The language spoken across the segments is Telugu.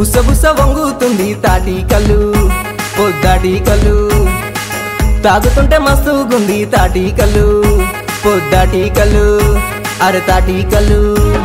బుసబుస వంగుతుంది తాటి కళ్ళు పొద్దాటి కళ్ళు తాగుతుంటే మస్తుగుంది తాటి కళ్ళు పొద్దాటి కళ్ళు అరే తాటి కళ్ళు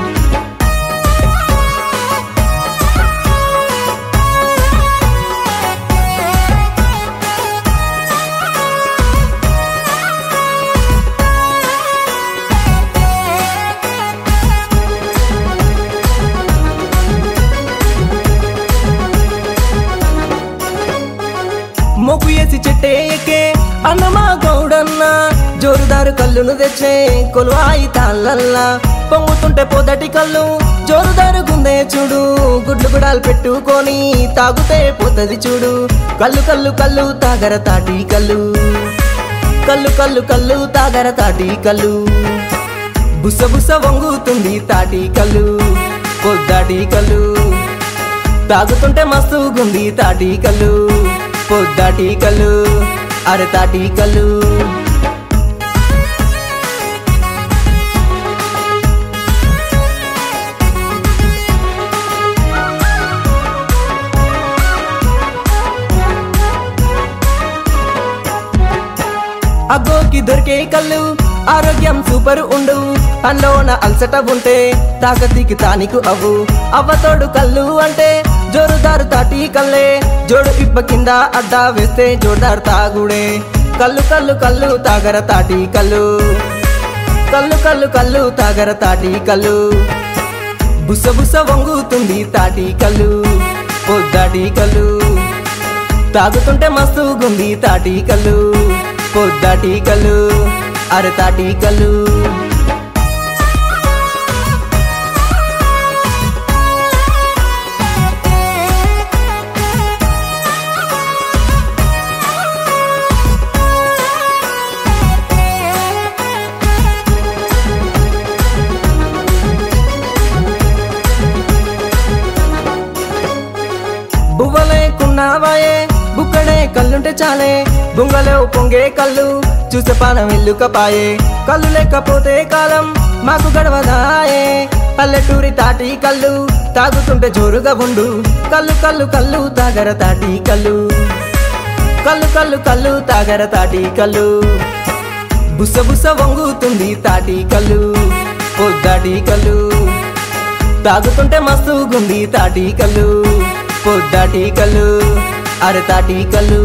మొగ్గు వేసి చెట్టే ఎక్కే అన్నమా గౌడన్న జోరుదారు కళ్ళును తెచ్చే కొలువాయి తాళ్ళల్లా పొంగుతుంటే పొదటి కళ్ళు జోరుదారు గుందే చూడు గుడ్లు గుడాలు పెట్టుకొని తాగుతే పోతది చూడు కళ్ళు కళ్ళు కళ్ళు తాగర తాటి కళ్ళు కళ్ళు కళ్ళు కళ్ళు తాగర తాటి కళ్ళు బుస బుస వంగుతుంది తాటి కళ్ళు పొద్దాటి కళ్ళు తాగుతుంటే మస్తుగుంది తాటి కళ్ళు పొద్దాటి కళ్ళు అరే తాటి కళ్ళు అగ్గోకి దొరికే కళ్ళు ఆరోగ్యం సూపర్ ఉండు అల్లోన అలసట ఉంటే తాకతికి తానికు అవ్వు అవ్వతోడు కళ్ళు అంటే జోరుదారు తాటి కళ్ళే జోడు ఇప్ప కింద అడ్డా వేస్తే జోరుదారు తాగుడే కళ్ళు కళ్ళు కళ్ళు తాగర తాటి కళ్ళు కళ్ళు కళ్ళు కళ్ళు తాగర తాటి కళ్ళు బుస బుస వంగుతుంది తాటి కళ్ళు పొద్దాటి కళ్ళు తాగుతుంటే మస్తుగుంది తాటి కళ్ళు పొద్దాటి కళ్ళు అరే తాటి కళ్ళు బువ్వలేకున్నావాయే బుక్కడే కళ్ళుంటే చాలే బుంగలో పొంగే కళ్ళు చూసే పానం ఇల్లుకపాయే కళ్ళు లేకపోతే కాలం మాకు గడవదాయే పల్లెటూరి తాటి కళ్ళు తాగుతుంటే జోరుగా ఉండు కళ్ళు కళ్ళు కళ్ళు తాగర తాటి కళ్ళు కళ్ళు కళ్ళు కళ్ళు తాగర తాటి కళ్ళు బుస బుస వంగుతుంది తాటి కళ్ళు పొద్దాటి కళ్ళు తాగుతుంటే మస్తుగుంది తాటి కళ్ళు పొద్దాటి కళ్ళు అరే తాటి కళ్ళు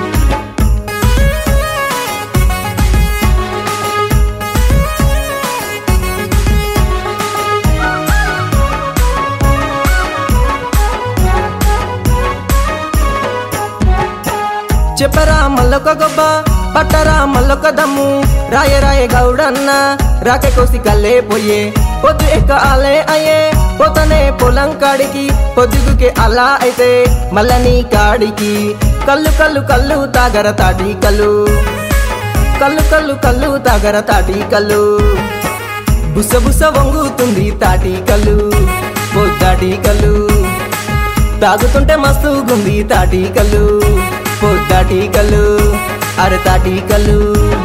చెప్పరా మల్లొక గొబ్బ పట్టరా మల్లొక దమ్ము రాయ రాయ గౌడన్న రాక కోసి కల్లే పోయే పొద్దు ఎక్క ఆలే అయ్యే పోతనే పొలం కాడికి పొద్దుగుకి అలా అయితే మళ్ళీ కాడికి కళ్ళు కళ్ళు కళ్ళు తాగర తాటి కళ్ళు కళ్ళు కళ్ళు కళ్ళు తాగర తాటి కళ్ళు బుస బుస వంగుతుంది తాటి కళ్ళు పొద్దాటి కళ్ళు తాగుతుంటే మస్తుగుంది తాటి కళ్ళు పొద్దాటి కళ్ళు అరే తాటి కళ్ళు